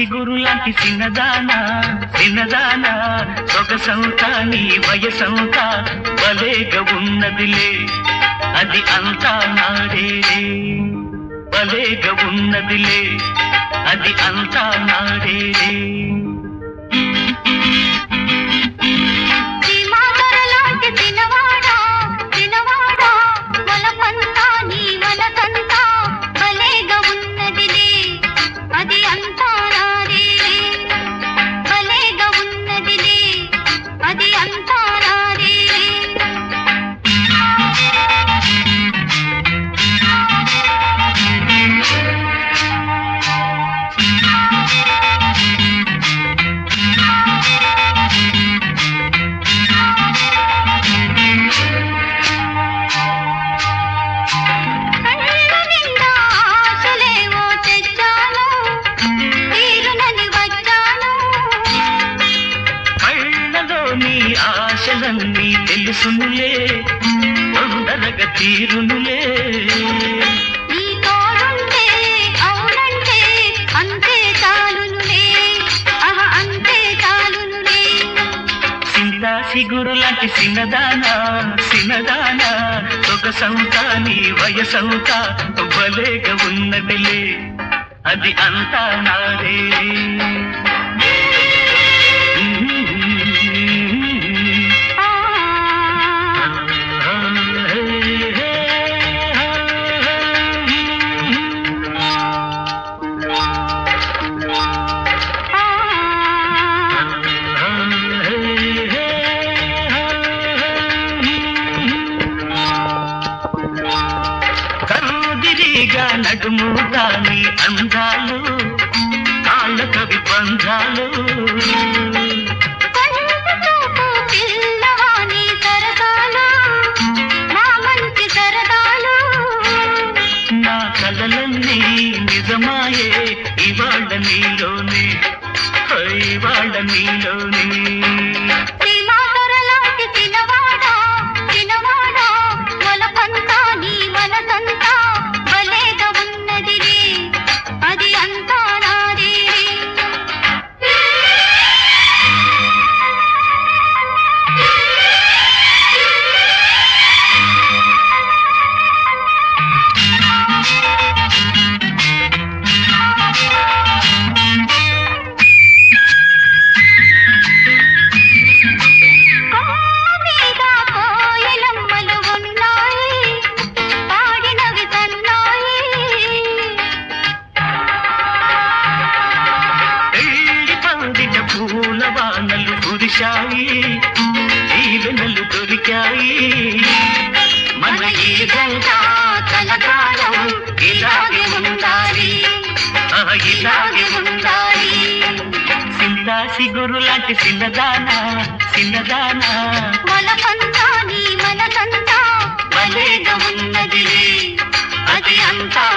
సిగురు లాంటి చిన్నదానా చిన్నదానా సొగసంతా నీ వయసంతా భలేగా ఉన్నదిలే అది అంతా నాడేరే భలేగా ఉన్నదిలే అది అంతా నాడేరే సీమాధరలాంటి తినవాడా తినవాడా మొలకంతా నీ మనకంతా భలేగా ఉన్నదిలే అది అంతా నాదే భలేగా ఉన్నదిలే అది అంతా నాదే కళ్ళ నిండా ఆశలేవో తెచ్చాను తీరునని వచ్చాను కళ్ళలో నీ ఆశలన్నీ తెలుసునులే తొందరగా తీరునులే నీ తోడుంటే అవునంటే అంతే చాలునులే అహ అంతే చాలునులే సింతా సిగురు లాంటి సిన్నదానా సిన్నదానా సొగసంతా నీ వయసంతా భలేగా ఉన్నదిలే అది అంతా నాదే ఆ ఆ కరుదిరిగా నడుము దాని అందాలు కాళ్ళ కవి బంధాలు కొండతోపు పిల్లవాని సరసాలు నా మంచి సరదాలు నా కలలన్నీ నిజమాయే ఇవాళ్ళ నీలోనే ఇవాళ్ళ నీలోనే శ్రీమాధురలాంటి తినవాడా తినవాడా మొలకంతా నీ మనసంతా భలేగా ఉన్నదిలే అది అంతా నాదే కొమ్మ మీద కోయిలమ్మలు ఉన్నాయి పాడినవి సన్నాయి పెళ్లి పందిట పూల వానలు కురిశాయి జీవెనలు దొరికాయి మన ఈ గంట కలకాలం ఇలాగే ఉండాలి ఆ, ఇలాగే ఉండాలి సింతా సిగురు లాంటి చిన్నదానా చిన్నదానా మొలకంతా నీ మనకంతా భలేగా ఉన్నదిలే అది అంతా